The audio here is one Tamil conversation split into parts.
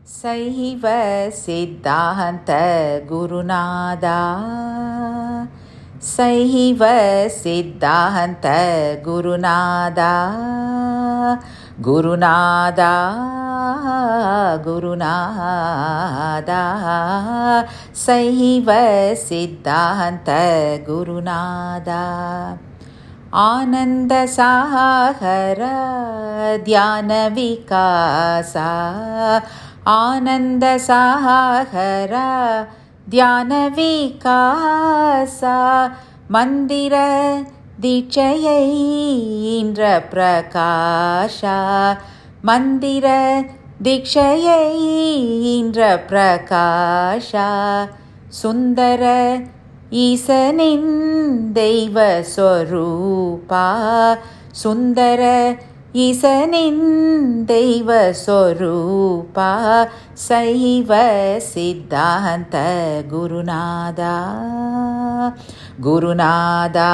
சைவ சித்தாந்த குருநாதா சைவ சித்தாந்த குருநாதா குருநாதா குருநாதா சைவ சித்தாந்த குருநாதா ஆனந்த சாகர தியான விகாசா ஆனந்த சாகர தியான விகாசா மந்திர தீட்சையை இன்ற பிரகாஷா மந்திர தீட்சையை இன்ற பிரகாஷா சுந்தர ஈசனின் தெய்வ சொரூபா சுந்தர ஈசனின் தெய்வ சொரூபா சைவ சித்தாந்த குருநாதா குருநாதா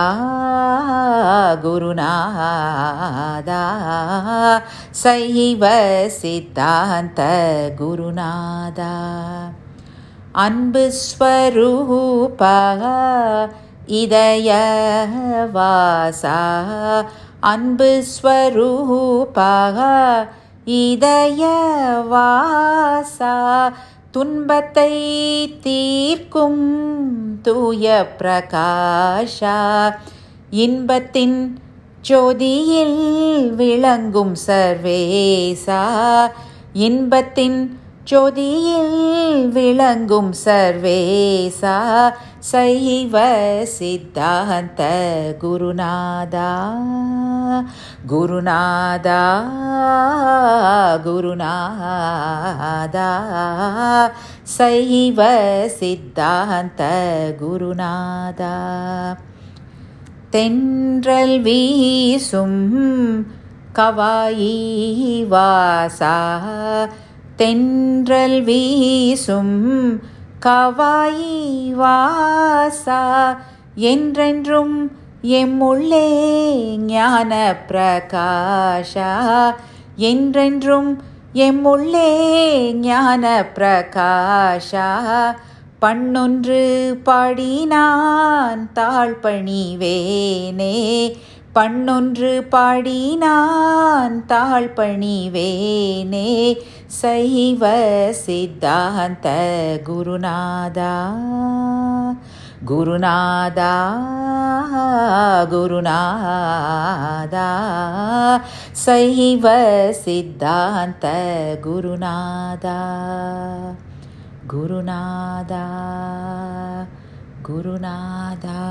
குருநாதா சைவ சித்தாந்த குருநாதா அன்பு ஸ்வரூபா இதய வாசா அன்பு ஸ்வரூபா இதய வாசா துன்பத்தை தீர்க்கும் தூய பிரகாஷா இன்பத்தின் ஜோதியில் விளங்கும் சர்வேசா இன்பத்தின் ஜோதியில் விளங்கும் சர்வேசா சைவ சித்தாந்த குருநாதா குருநாதா குருநாதா சைவ சித்தாந்த குருநாதா தென்றல் வீசும் கவாயி வாசா தென்றல் வீசும் கவாயி வாசா என்றென்றும் எம்முள்ளே ஞான பிரகாஷா என்றென்றும் எம்முள்ளே ஞான பிரகாஷா பண்ணொன்று பாடினான் தாழ் பணிவேனே பண்ணொன்று பாடினான் தாழ் பணிவேனே சைவ சித்தாந்த குருநாதா குருநாதா குருநாதா சைவ சித்தாந்த குருநாதா குருநாதா குருநாதா